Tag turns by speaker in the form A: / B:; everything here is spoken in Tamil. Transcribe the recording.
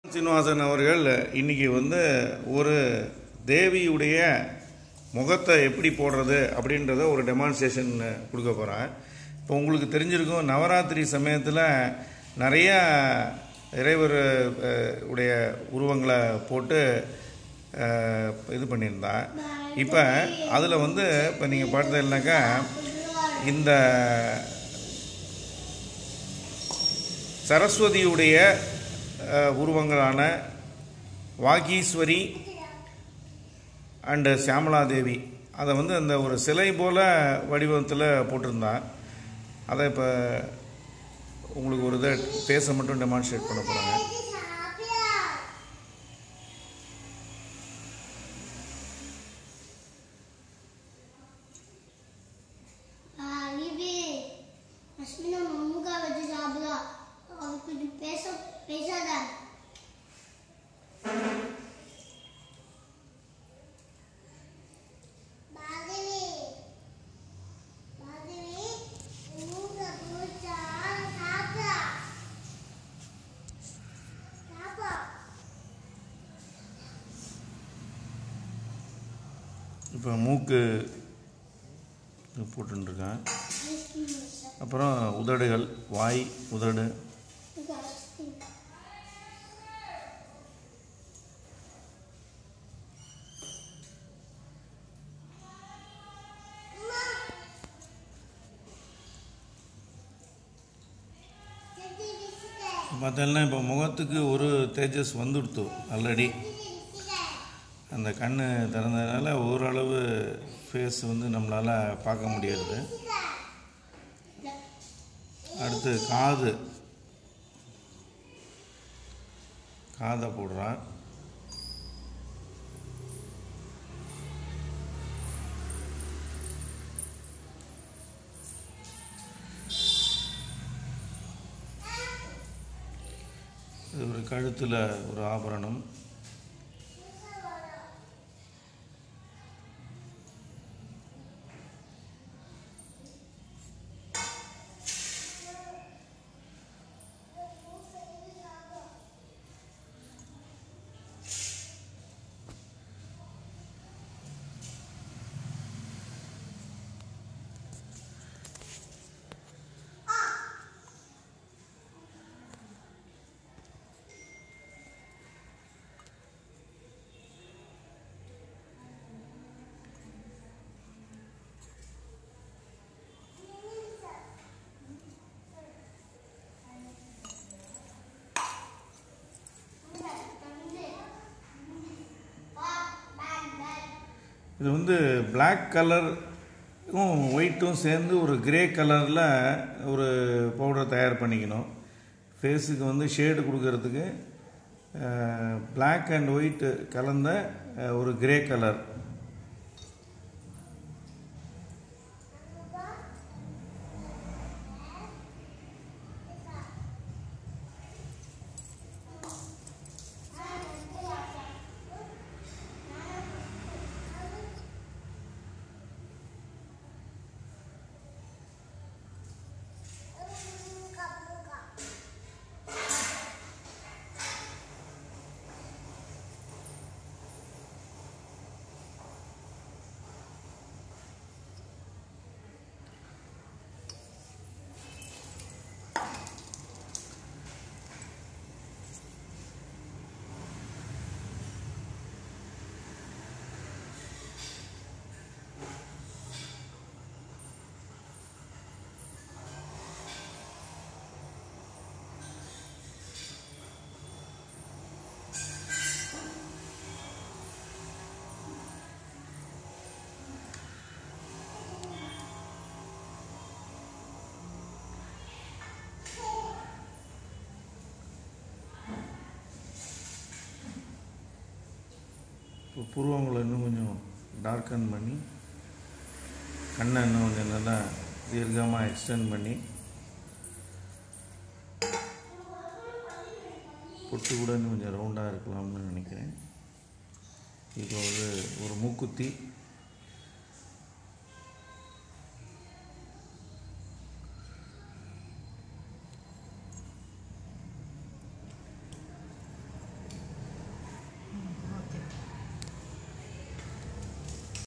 A: சீனிவாசன் அவர்கள் இன்னைக்கு வந்து ஒரு தேவியுடைய முகத்தை எப்படி போடுறது அப்படின்றத ஒரு டெமான்ஸ்ட்ரேஷன் கொடுக்க போகிறேன் இப்போ உங்களுக்கு தெரிஞ்சிருக்கும் நவராத்திரி சமயத்தில் நிறைய இறைவர் அஹ், உடைய உருவங்களை போட்டு அஹ், இது பண்ணியிருந்தேன் இப்போ அதில் வந்து இப்போ நீங்கள் பார்த்தீங்கன்னாக்கா இந்த சரஸ்வதியுடைய அஹ், உருவங்களான வாகீஸ்வரி அண்டு சியாமலாதேவி அதை வந்து அந்த ஒரு சிலை போல வடிவத்தில் போட்டிருந்தான் அதை இப்போ உங்களுக்கு ஒரு இதை ஃபேஸை மட்டும் டெமான்ஸ்ட்ரேட் பண்ண போகிறாங்க
B: அறிவே அஸ்மினா மம்முக்கா வச்சு சாப்பிடா அவருக்கு இது பேச பேசாத பாதவி பாதவி மூக்க பூச்சா சாப்பிடா சாப்பிடா
A: இப்போ மூக்கு போட்டுருக்கேன் அப்புறம் உதடுகள் வாய் உதடு பார்த்தீங்கன்னா இப்போ முகத்துக்கு ஒரு தேஜஸ் வந்துடுத்து ஆல்ரெடி அந்த கண் திறந்ததுனால ஓரளவு ஃபேஸ் வந்து நம்மளால் பார்க்க முடியறது அடுத்து காது காதை போடுறான் இது ஒரு கழுத்தில் ஒரு ஆபரணம் இது வந்து Black கலரும் ஒயிட்டும் சேர்ந்து ஒரு கிரே கலரில் ஒரு பவுடர் தயார் பண்ணிக்கணும் ஃபேஸுக்கு வந்து ஷேடு கொடுக்கறதுக்கு Black அண்ட் ஒயிட் கலந்த அஹ், ஒரு கிரே கலர் இப்போ புருவங்களை இன்னும் கொஞ்சம் டார்க்கன் பண்ணி கண்ணை இன்னும் கொஞ்சம் நல்லா தீர்க்கமாக எக்ஸ்டெண்ட் பண்ணி பொட்டு கூட இன்னும் கொஞ்சம் ரவுண்டாக இருக்கலாம்னு நினைக்கிறேன் இப்போ ஒரு ஒரு மூக்குத்தி